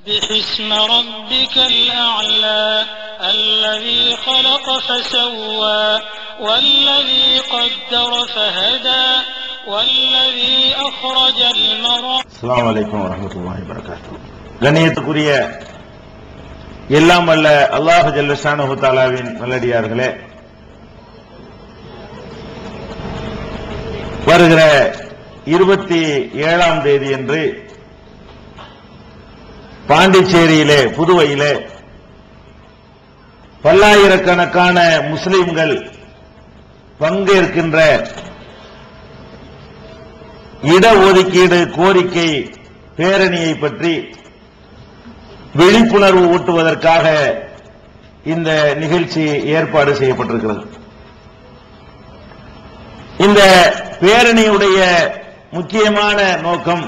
سبح اسم ربك الأعلى الذي خلق فسوى والذي قدر فهدى والذي أخرج المرعى அஸ்ஸலாமு அலைக்கும் வரஹ்மத்துல்லாஹி வபரகாத்துஹு கண்ணியத்துக்குரிய எல்லாம் வல்ல அல்லாஹ் ஜல்லஷானஹு தஆலாவின் நல்லடியார்களே வருகிற இருபத்தி ஏழாம் தேதி அன்று பாண்டிச்சேரியிலே புதுவையிலே பல்லாயிரக்கணக்கான முஸ்லிம்கள் பங்கேற்கின்ற இடஒதுக்கீடு கோரிக்கை பேரணியை பற்றி விழிப்புணர்வு ஊட்டுவதற்காக இந்த நிகழ்ச்சி ஏற்பாடு செய்யப்பட்டிருக்கிறது இந்த பேரணியுடைய முக்கியமான நோக்கம்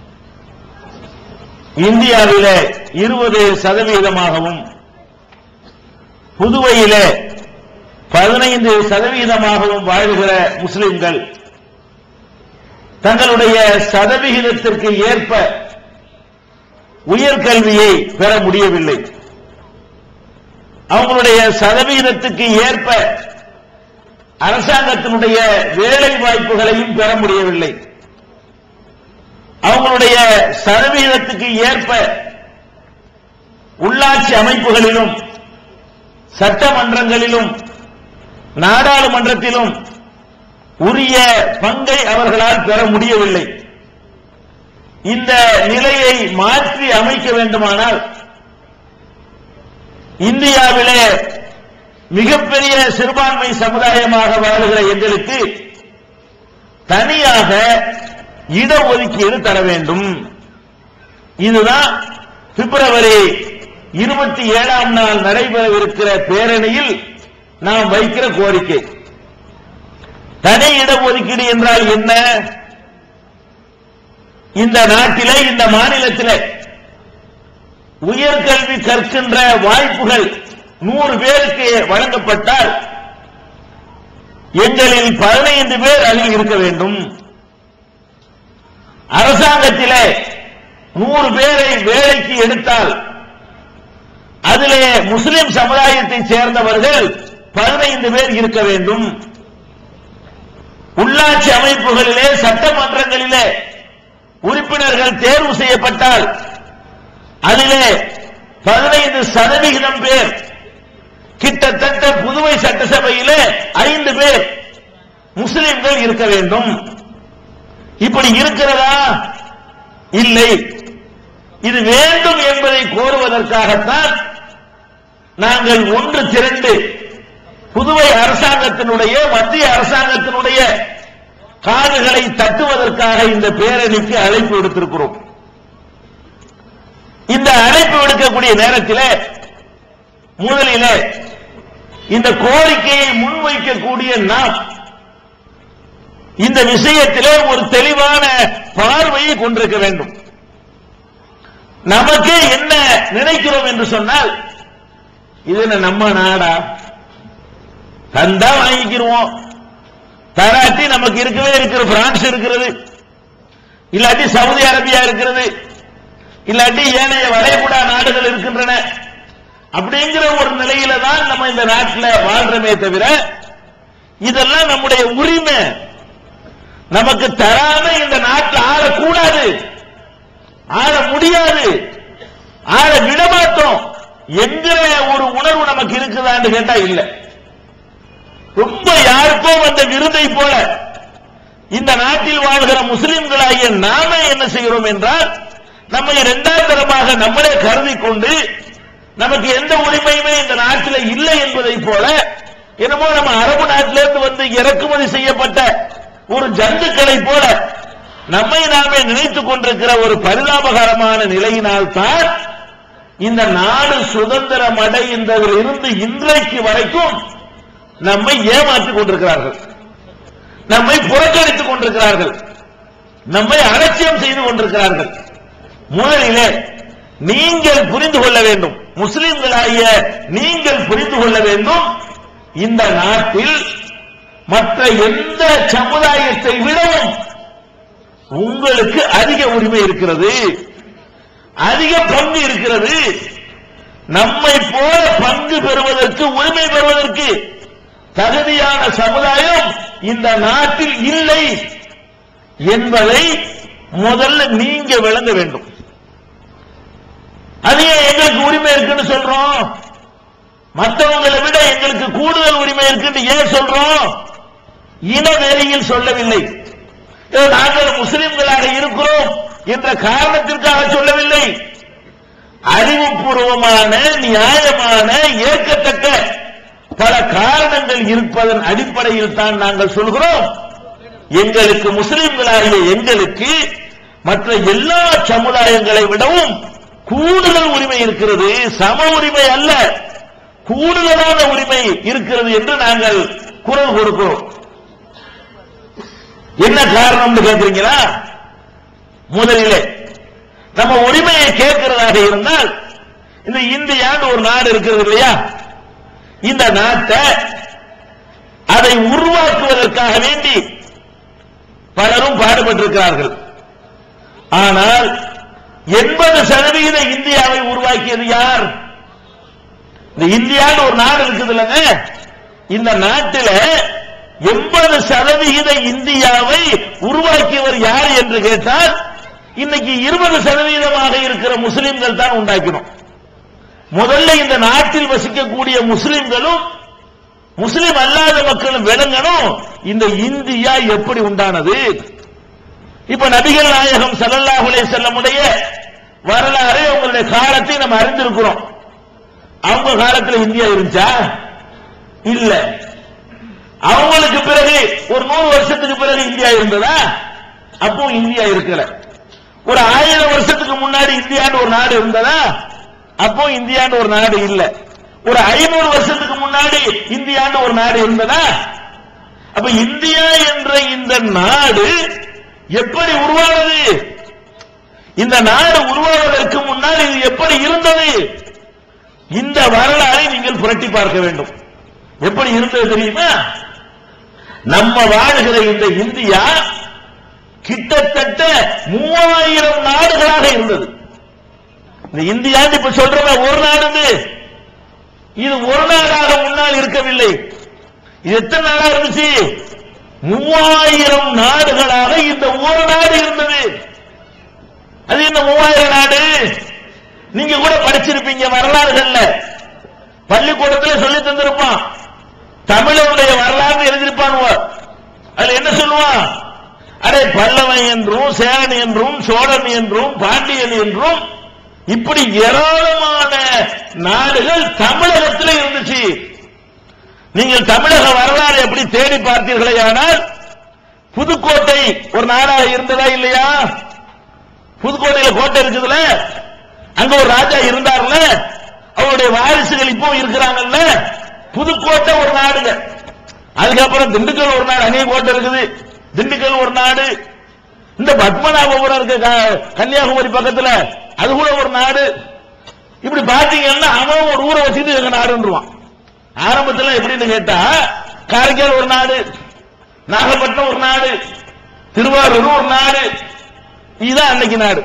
இந்தியாவிலே இருபது சதவீதமாகவும் புதுவையிலே பதினைந்து சதவீதமாகவும் வாழ்கிற முஸ்லிம்கள் தங்களுடைய சதவிகிதத்திற்கு ஏற்ப உயர்கல்வியை பெற முடியவில்லை அவங்களுடைய சதவிகிதத்துக்கு ஏற்ப அரசாங்கத்தினுடைய வேலை வாய்ப்புகளையும் பெற முடியவில்லை அவங்களுடைய சதவிகிதத்துக்கு ஏற்ப உள்ளாட்சி அமைப்புகளிலும் சட்டமன்றங்களிலும் நாடாளுமன்றத்திலும் உரிய பங்கை அவர்களால் பெற முடியவில்லை இந்த நிலையை மாற்றி அமைக்க வேண்டுமானால் இந்தியாவிலே மிகப்பெரிய சிறுபான்மை சமுதாயமாக வாழுகிற எங்களுக்கு தனியாக இடஒதுக்கீடு தர வேண்டும் இதுதான் பிப்ரவரி இருபத்தி ஏழாம் நாள் நடைபெறவிருக்கிற பேரணியில் நாம் வைக்கிற கோரிக்கை தனி இடஒதுக்கீடு என்றால் என்ன இந்த நாட்டிலே இந்த மாநிலத்திலே உயர்கல்வி கற்கின்ற வாய்ப்புகள் நூறு பேருக்கு வழங்கப்பட்டால் எங்களில் பதினைந்து பேர் அதில் இருக்க வேண்டும் அரசாங்கத்திலே நூறு பேரை வேலைக்கு எடுத்தால் அதிலே முஸ்லிம் சமுதாயத்தை சேர்ந்தவர்கள் பதினைந்து பேர் இருக்க வேண்டும் உள்ளாட்சி அமைப்புகளிலே சட்டமன்றங்களிலே உறுப்பினர்கள் தேர்வு செய்யப்பட்டால் அதிலே பதினைந்து சதவிகிதம் பேர் கிட்டத்தட்ட புதுவை சட்டசபையிலே ஐந்து பேர் முஸ்லிம்கள் இருக்க வேண்டும் இப்படி இருக்கிறதா இல்லை இது வேண்டும் என்பதை கோருவதற்காகத்தான் நாங்கள் ஒன்று திரண்டு புதுவை அரசாங்கத்தினுடைய மத்திய அரசாங்கத்தினுடைய காதுகளை தட்டுவதற்காக இந்த பேரணிக்கு அழைப்பு விடுத்திருக்கிறோம் இந்த அழைப்பு விடுக்கக்கூடிய நேரத்தில் முதலில் இந்த கோரிக்கையை முன்வைக்கக்கூடிய நாம் இந்த விஷயத்திலே ஒரு தெளிவான பார்வையை கொண்டிருக்க வேண்டும் நமக்கு என்ன நினைக்கிறோம் என்று சொன்னால் இது என்ன நம்ம நாடா தந்தா வாங்கிக்கிறோம் தராட்டி நமக்கு இருக்கவே இருக்கிற பிரான்ஸ் இருக்கிறது இல்லாட்டி சவுதி அரேபியா இருக்கிறது இல்லாட்டி ஏனைய வளைகுடா நாடுகள் இருக்கின்றன அப்படிங்கிற ஒரு நிலையில தான் நம்ம இந்த நாட்டில் வாழ்றமே தவிர இதெல்லாம் நம்முடைய உரிமை நமக்கு தராம இந்த நாட்டில் ஆளக்கூடாது ஆள முடியாது ஆள விடமாட்டோம் என்கிற ஒரு உணர்வு நமக்கு இருக்குதான்னு கேட்டா இல்லை ரொம்ப யாருக்கோ வந்த விருதை போல இந்த நாட்டில் வாழ்கிற முஸ்லிம்களாகிய நாம என்ன செய்கிறோம் என்றால் நம்மை இரண்டாம் தரமாக நம்மளே கருதி கொண்டு நமக்கு எந்த உரிமையுமே இந்த நாட்டில் இல்லை என்பதை போல என்னமோ நம்ம அரபு நாட்டிலிருந்து வந்து இறக்குமதி செய்யப்பட்ட ஒரு ஜந்துக்களை போல நம்மை நாமே நினைத்துக் கொண்டிருக்கிற ஒரு பரிதாபகரமான நிலையினால் தான் இந்த நாடு சுதந்திரம் அடைகின்றதில் இருந்து இன்றைக்கு வரைக்கும் நம்மை ஏமாற்றிக் கொண்டிருக்கிறார்கள் நம்மை புறக்கணித்துக் கொண்டிருக்கிறார்கள் நம்மை அலட்சியம் செய்து கொண்டிருக்கிறார்கள் முதலிலே நீங்கள் புரிந்து கொள்ள வேண்டும் முஸ்லிம்களாகிய நீங்கள் புரிந்து கொள்ள வேண்டும் இந்த நாட்டில் மற்ற எந்த சமுதாயத்தை விடவும் உங்களுக்கு அதிக உரிமை இருக்கிறது அதிக பங்கு இருக்கிறது நம்மை போல பங்கு பெறுவதற்கு உரிமை பெறுவதற்கு தகுதியான சமுதாயம் இந்த நாட்டில் இல்லை என்பதை முதல்ல நீங்க விளங்க வேண்டும் அது ஏன் எங்களுக்கு உரிமை இருக்குன்னு சொல்றோம் மற்றவங்களை விட எங்களுக்கு கூடுதல் உரிமை இருக்குன்னு ஏன் சொல்றோம் இனவெறியில் சொல்லவில்லை ஏதோ நாங்கள் முஸ்லிம்களாக இருக்கிறோம் என்ற காரணத்திற்காக சொல்லவில்லை அறிவுபூர்வமான நியாயமான ஏற்கத்தக்க பல காரணங்கள் இருப்பதன் அடிப்படையில் தான் நாங்கள் சொல்கிறோம் எங்களுக்கு முஸ்லிம்களாகிய எங்களுக்கு மற்ற எல்லா சமுதாயங்களை விடவும் கூடுதல் உரிமை இருக்கிறது சம உரிமை அல்ல கூடுதலான உரிமை இருக்கிறது என்று நாங்கள் குரல் கொடுக்கிறோம் என்ன காரணம்னு கேட்கிறீங்களா முதலிலே நம்ம உரிமையை கேட்கிறதாக இருந்தால் இந்த இந்தியான்னு ஒரு நாடு இருக்கிறது இல்லையா இந்த நாட்டை அதை உருவாக்குவதற்காக வேண்டி பலரும் பாடுபட்டிருக்கிறார்கள் ஆனால் எண்பது சதவீத இந்தியாவை உருவாக்கியது யார் இந்த இந்தியான்னு ஒரு நாடு இருக்குது இல்லைங்க இந்த நாட்டில் எண்பது சதவிகித இந்தியாவை உருவாக்கியவர் யார் என்று கேட்டால் இன்னைக்கு இருபது சதவீதமாக இருக்கிற முஸ்லிம்கள் தான் உண்டாக்கினோம் முதல்ல இந்த நாட்டில் வசிக்கக்கூடிய முஸ்லிம்களும் முஸ்லிம் அல்லாத மக்களும் விளங்கணும் இந்த இந்தியா எப்படி உண்டானது இப்ப நபிகள் நாயகம் ஸல்லல்லாஹு அலைஹி செல்லமுடைய வரலாறு அவங்களுடைய காலத்தை நம்ம அறிந்திருக்கிறோம் அவங்க காலத்துல இந்தியா இருந்துச்சா இல்ல அவங்களுக்கு பிறகு ஒரு நூறு வருஷத்துக்கு பிறகு இந்தியா இருந்ததா அப்போ இந்தியா இருக்கல ஒரு ஆயிரம் வருஷத்துக்கு முன்னாடி இந்தியான்னு ஒரு நாடு இருந்ததா அப்போ இந்தியான்னு ஒரு நாடு இல்ல ஒரு ஐநூறு வருஷத்துக்கு முன்னாடி இந்தியான்னு ஒரு நாடு இருந்ததா அப்ப இந்தியா என்ற இந்த நாடு எப்படி உருவானது இந்த நாடு உருவாவதற்கு முன்னால் இது எப்படி இருந்தது இந்த வரலாறை நீங்கள் புரட்டி பார்க்க வேண்டும் எப்படி இருந்தது தெரியுமா நம்ம வாழுகிற இந்த இந்தியா கிட்டத்தட்ட மூவாயிரம் நாடுகளாக இருந்தது இந்த இந்தியான்னு இப்ப சொல்றவ ஒரு நாடு இது ஒரு நாடாக முன்னால் இருக்கவில்லை இது எத்தனை நாடா இருந்துச்சு மூவாயிரம் நாடுகளாக இந்த ஒரு நாடு இருந்தது அது என்ன மூவாயிரம் நாடு நீங்க கூட படிச்சிருப்பீங்க வரலாறுகள்ல பள்ளிக்கூடத்துல சொல்லி தந்திருப்பான் தமிழருடைய வரலாறு எழுதியிருப்பான் அதுல என்ன சொல்லுவான் அடே பல்லவன் என்றும் சேரன் என்றும் சோழன் என்றும் பாண்டியன் என்றும் இப்படி ஏராளமான நாடுகள் தமிழகத்தில் இருந்துச்சு நீங்கள் தமிழக வரலாறு எப்படி தேடி பார்த்தீர்களே ஆனால் புதுக்கோட்டை ஒரு நாடாக இருந்ததா இல்லையா புதுக்கோட்டையில கோட்டை இருக்குதுல அங்க ஒரு ராஜா இருந்தார்ல அவருடைய வாரிசுகள் இப்போ இருக்கிறாங்கல்ல புதுக்கோட்டை ஒரு நாடுங்க அதுக்கப்புறம் திண்டுக்கல் ஒரு நாடு அநேக கோட்டை இருக்குது திண்டுக்கல் ஒரு நாடு இந்த பத்மநாபபுரம் இருக்க க- கன்னியாகுமரி பக்கத்துல அது கூட ஒரு நாடு இப்படி பாத்தீங்கன்னா அவன் ஒரு ஊரை வச்சுட்டு எங்க நாடுன்றான் ஆரம்பத்துல எப்படின்னு கேட்டா காரைக்கால் ஒரு நாடு நாகப்பட்டினம் ஒரு நாடு திருவாரூர் ஒரு நாடு இதுதான் அன்னைக்கு நாடு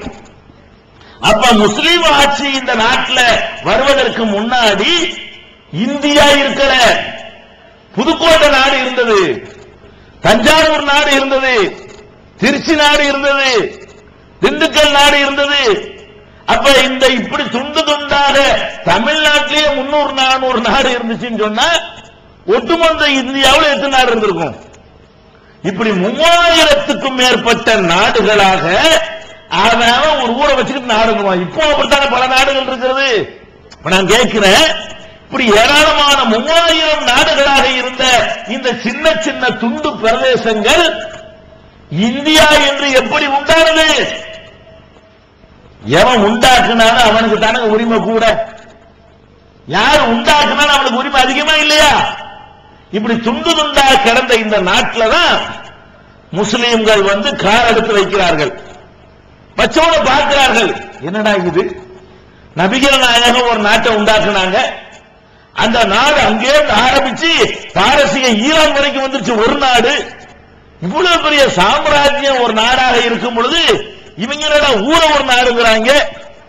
அப்ப முஸ்லீம் ஆட்சி இந்த நாட்டுல வருவதற்கு முன்னாடி இந்தியா இருக்கல புதுக்கோட்டை நாடு இருந்தது தஞ்சாவூர் நாடு இருந்தது திருச்சி நாடு இருந்தது திண்டுக்கல் நாடு இருந்தது அப்ப இந்த இப்படி துண்டு துண்டாக தமிழ்நாட்டிலேயே முன்னூறு நானூறு நாடு இருந்துச்சுன்னு சொன்னா ஒட்டுமொத்த இந்தியாவில் எத்தனை நாடு இருந்திருக்கும் இப்படி மூவாயிரத்துக்கும் மேற்பட்ட நாடுகளாக அவன் ஒரு ஊரை வச்சுக்கிட்டு நாடுங்குவான் இப்போ அப்படித்தானே பல நாடுகள் இருக்கிறது இப்ப நான் கேட்கிறேன் இப்படி ஏராளமான மூவாயிரம் நாடுகளாக இருந்த இந்த சின்ன சின்ன துண்டு பிரதேசங்கள் இந்தியா என்று எப்படி உண்டானது எவன் உண்டாக்குனாலும் அவனுக்கு தானே உரிமை கூட யார் உண்டாக்குனாலும் அவனுக்கு உரிமை அதிகமா இல்லையா இப்படி துண்டு துண்டா கிடந்த இந்த நாட்டில தான் முஸ்லீம்கள் வந்து கார் எடுத்து வைக்கிறார்கள் வச்சோட பார்க்கிறார்கள் என்னடா இது நபிகள் நாயகம் ஒரு நாட்டை உண்டாக்குனாங்க அந்த நாடு அங்கே இருந்து ஆரம்பிச்சு பாரசீக ஈரான் வரைக்கும் வந்துருச்சு ஒரு நாடு இவ்வளவு பெரிய சாம்ராஜ்யம் ஒரு நாடாக இருக்கும் பொழுது இவங்க என்னடா ஊர ஒரு நாடுங்கிறாங்க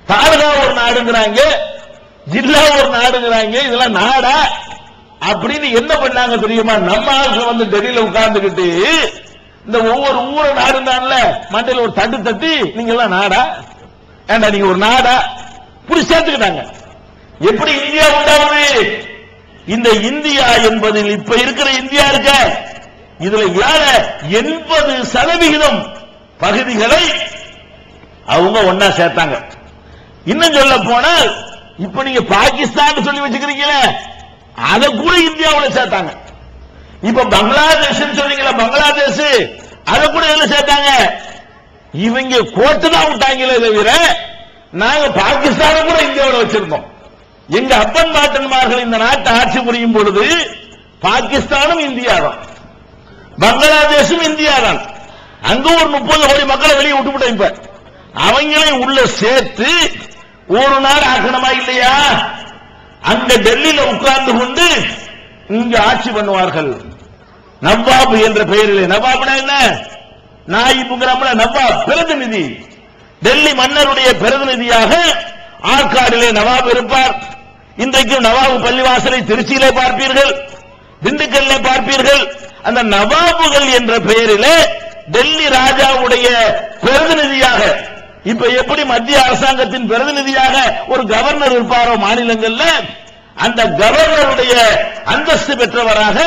தாலுகா ஒரு நாடுங்கிறாங்க ஜில்லா ஒரு நாடுங்கிறாங்க இதெல்லாம் நாடா அப்படின்னு என்ன பண்ணாங்க தெரியுமா நம்ம ஆட்கள் வந்து டெல்லியில உட்கார்ந்துகிட்டு இந்த ஒவ்வொரு ஊரை நாடுனான்ல மண்டையில ஒரு தட்டு தட்டி நீங்க எல்லாம் நாடா ஏண்டா நீங்க ஒரு நாடா புடி சேர்த்துக்கிட்டாங்க எப்படி இந்தியா உண்டாவது இந்த இந்தியா என்பதில் இப்ப இருக்கிற இந்தியா இருக்க இதுல யார எண்பது சதவிகிதம் பகுதிகளை அவங்க ஒன்னா சேர்த்தாங்க இன்னும் சொல்ல போனால் இப்ப நீங்க பாகிஸ்தான் சொல்லி வச்சுக்கிறீங்களே அதை கூட இந்தியாவுல சேர்த்தாங்க இப்ப பங்களாதேஷ் சொன்னீங்களா பங்களாதேஷ் அதை கூட எதுல சேர்த்தாங்க இவங்க கோட்டு தான் விட்டாங்களே தவிர நாங்க பாகிஸ்தானை கூட இந்தியாவுல வச்சிருந்தோம் எங்க அப்பன் பாட்டன்மார்கள் இந்த நாட்டை ஆட்சி புரியும் பொழுது பாகிஸ்தானும் இந்தியா தான் பங்களாதேஷும் இந்தியா தான் அங்க ஒரு முப்பது கோடி மக்களை வெளியே விட்டு இப்ப அவங்களையும் உள்ள சேர்த்து ஒரு நாடு ஆக்கணுமா இல்லையா அங்க டெல்லியில உட்கார்ந்து கொண்டு இங்க ஆட்சி பண்ணுவார்கள் நவாப் என்ற பெயரிலே நவாப்னா என்ன நாயிப்புங்கிறோம்ல நவாப் பிரதிநிதி டெல்லி மன்னருடைய பிரதிநிதியாக ஆற்காடிலே நவாப் இருப்பார் இன்றைக்கும் நவாபு பள்ளிவாசலை திருச்சியிலே பார்ப்பீர்கள் திண்டுக்கல்ல பார்ப்பீர்கள் அந்த நவாபுகள் என்ற பெயரிலே டெல்லி ராஜாவுடைய பிரதிநிதியாக இப்ப எப்படி மத்திய அரசாங்கத்தின் பிரதிநிதியாக ஒரு கவர்னர் இருப்பாரோ மாநிலங்கள்ல அந்த கவர்னருடைய அந்தஸ்து பெற்றவராக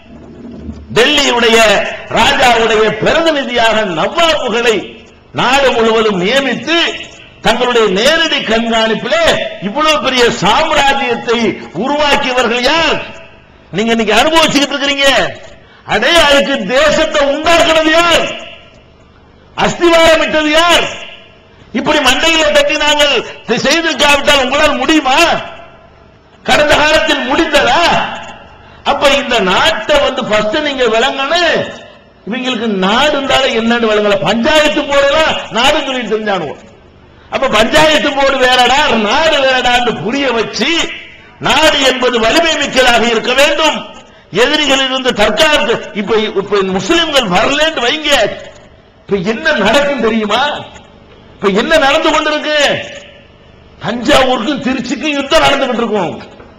டெல்லியுடைய ராஜாவுடைய பிரதிநிதியாக நவாபுகளை நாடு முழுவதும் நியமித்து தங்களுடைய நேரடி கண்காணிப்பிலே இவ்வளவு பெரிய சாம்ராஜ்யத்தை உருவாக்கியவர்கள் யார் நீங்க இன்னைக்கு அனுபவிச்சுக்கிட்டு இருக்கிறீங்க அடே அதுக்கு தேசத்தை உண்டாக்குனது யார் அஸ்திவாரமிட்டது யார் இப்படி மண்டையில தட்டி நாங்கள் செய்திருக்காவிட்டால் உங்களால் முடியுமா கடந்த காலத்தில் முடிந்ததா அப்ப இந்த நாட்டை வந்து ஃபர்ஸ்ட் நீங்க விளங்கணும் இவங்களுக்கு நாடு இருந்தாலும் என்னன்னு விளங்கல பஞ்சாயத்து போர்டுலாம் நாடு சொல்லிட்டு தெரிஞ்சானுவோம் அப்ப பஞ்சாயத்து போர்டு வேறடா நாடு வேறடான்னு புரிய வச்சு நாடு என்பது வலிமை மிக்கதாக இருக்க வேண்டும் எதிரிகளில் இருந்து தற்காத்து இப்ப இப்ப முஸ்லிம்கள் வரலன்னு வைங்க இப்ப என்ன நடக்கும் தெரியுமா இப்ப என்ன நடந்து கொண்டிருக்கு தஞ்சாவூருக்கும் திருச்சிக்கும் யுத்தம் நடந்துகிட்டு இருக்கும்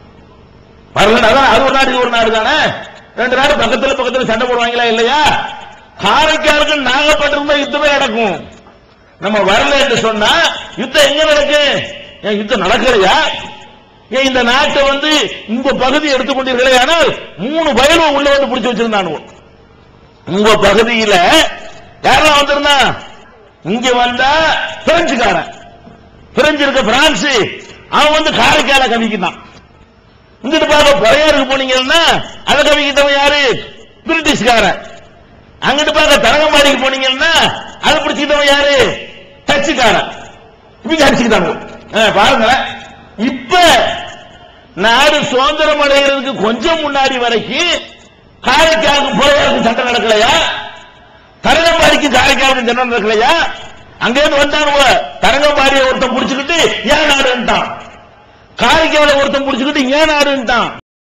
வரல அதான் அது ஒரு நாடு இது ஒரு நாடு தானே ரெண்டு நாடு பக்கத்துல பக்கத்துல சண்டை போடுவாங்களா இல்லையா காரைக்காலுக்கு நாகப்பட்டினம் யுத்தமே நடக்கும் நம்ம வரல என்று சொன்னா யுத்தம் எங்க நடக்கும் ஏன் யுத்தம் நடக்கலையா ஏன் இந்த நாட்டை வந்து உங்க பகுதி எடுத்துக்கொண்டீர்களே ஆனால் மூணு பயலும் உள்ள வந்து பிடிச்சு வச்சிருந்தானுவோம் உங்க பகுதியில யாரெல்லாம் வந்திருந்தா இங்க வந்தா பிரெஞ்சுக்காரன் பிரெஞ்சு இருக்க பிரான்ஸ் அவன் வந்து காரைக்கால கவிக்கிட்டான் இங்கிட்டு பார்க்க பொறையாருக்கு போனீங்கன்னா அதை கவிக்கிட்டவன் யாரு பிரிட்டிஷ்காரன் அங்கிட்டு பார்க்க தரங்கம்பாடிக்கு போனீங்கன்னா அதை பிடிச்சிக்கிட்டவன் யாரு டச்சுக்காரன் இவங்க அடிச்சுக்கிட்டாங்க ஆ, பாருங்களேன் இப்ப நாடு சுதந்திரம் அடைகிறதுக்கு கொஞ்சம் முன்னாடி வரைக்கும் காரைக்காலுக்கு பொறையாருக்கு சண்டை நடக்கலையா தரங்கம்பாடிக்கு காரைக்காலுக்கு சண்டை நடக்கலையா அங்கேருந்து வந்தானுவ தரங்கம்பாடியை ஒருத்தன் புடிச்சுக்கிட்டு ஏன் நாடுன்ட்டான் காரைக்கால ஒருத்தன் புடிச்சுக்கிட்டு ஏன் நாடுன்ட்டான்